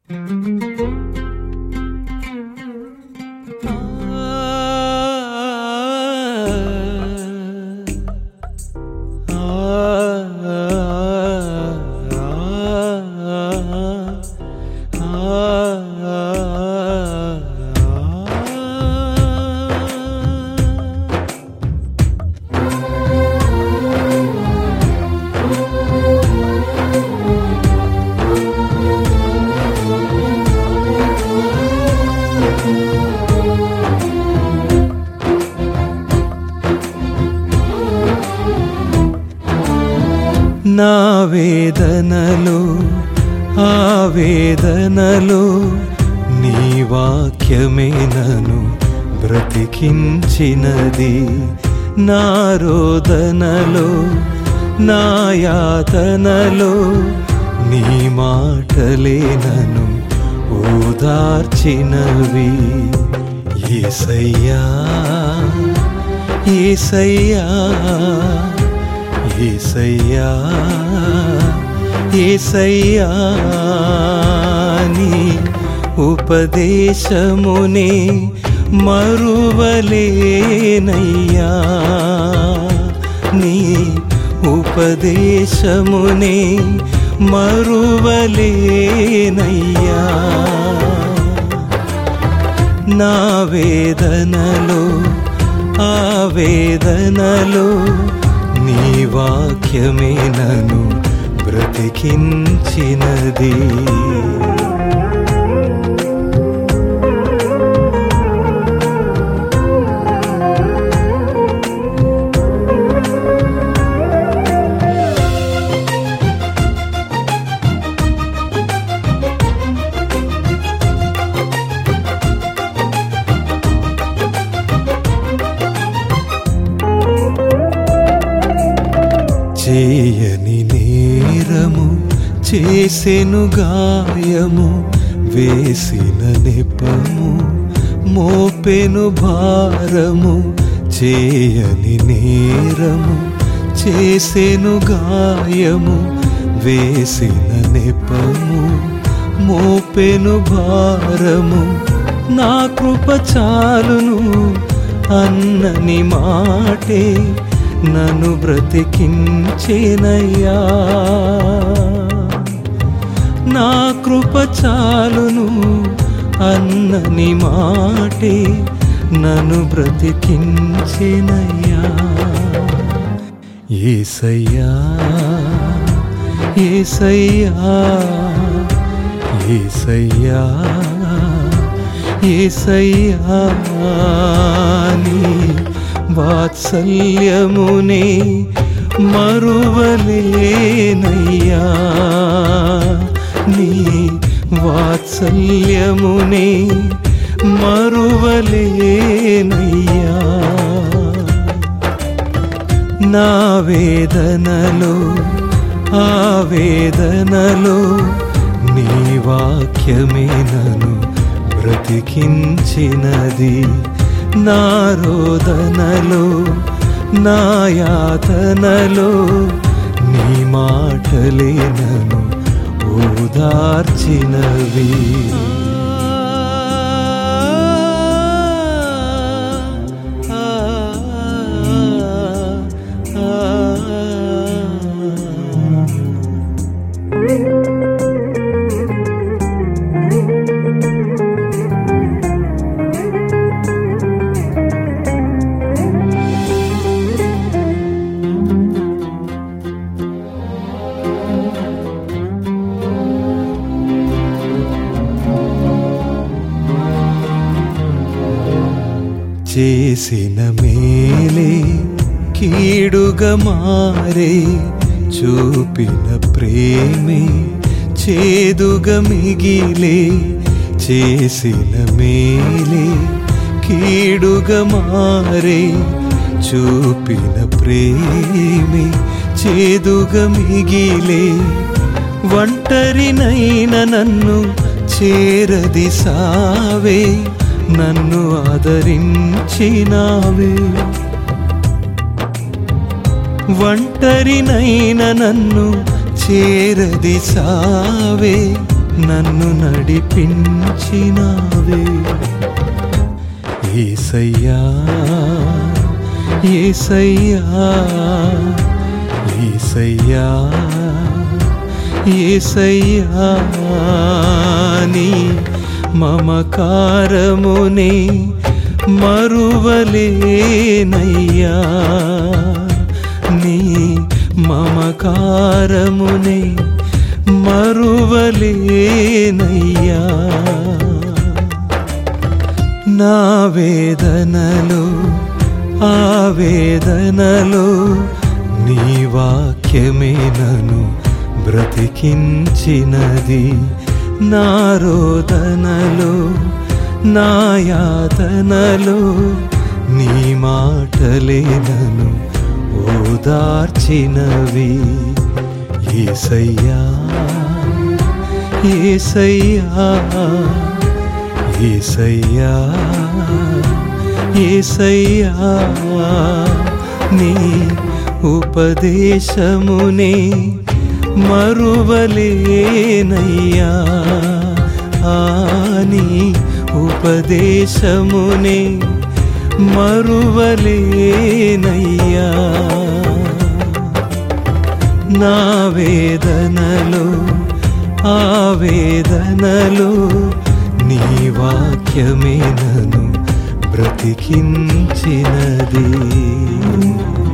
నా వేదనలో ఆవేదనలో నీ వాక్యమే నన్ను బ్రతికించినది నా రోదనలో నా యాతనలో నీ మాటలే నన్ను ఓదార్చినవి ఏసయ్యా ఏసయ్యా ఏసయ్యా ఏసయ్యా నీ ఉపదేశమునే మరువలేనయ్యా నీ ఉపదేశమునే మరువలేనయ్యా నా వేదనలో ఆవేదనలో నీ వాక్యమే నన్ను బ్రతికించినది చేయని నేరము చేసెను గాయము వేసిన నెపము మోపెను భారము చేయని నేరము చేసెను గాయము వేసిన నెపము మోపెను భారము నా కృప చాలును అన్నని మాటే నన్ను బ్రతికించేనయ్యా నా కృప చాలును అన్నని మాటే నన్ను బ్రతికించేనయ్యా ఏసయ్యా ఏసయ్యా ఏసయ్యా ఏసయ్యా నీ వాత్సల్యమునే మరువలేనయ్యా నీ వాత్సల్యమునే మరువలేనయ్యా నా వేదనలో ఆవేదనలో నీ వాక్యమే నన్ను బ్రతికించినది నా రోదనలో నా యాతనలో నీ మాటలే నన్ను ఓదార్చినవి చేసిన మేలే కీడుగా మారే చూపిన ప్రేమే చేదుగా మిగిలే చేసిన మేలే కీడుగా మారే చూపిన ప్రేమే చేదుగా మిగిలే ఒంటరినైన నన్ను చేరది సావే నన్ను ఆదరించినావే ఒంటరినైన నన్ను చేరది సావే నన్ను నడిపించినావే ఏసయ్యా ఏసయ్యా ఏసయ్యా ఏసయ్యా నీ మమకారమునే మరువలేనయ్యా నీ మమకారమునే మరువలేనయ్యా నా వేదనలో ఆవేదనలో నీ వాక్యమే నన్ను బ్రతికించినది నా రోదనలో నా యాతనలో నీ మాటలే నన్ను ఓదార్చినవి ఏసయ్యా ఏసయ్యా ఏసయ్యా ఏసయ్యా నీ ఉపదేశమునే మరువలేనయ్యా ఆని ఉపదేశమునే మరువలేనయ్యా నా వేదనలో ఆవేదనలో నీ వాక్యమే నన్ను బ్రతికించినది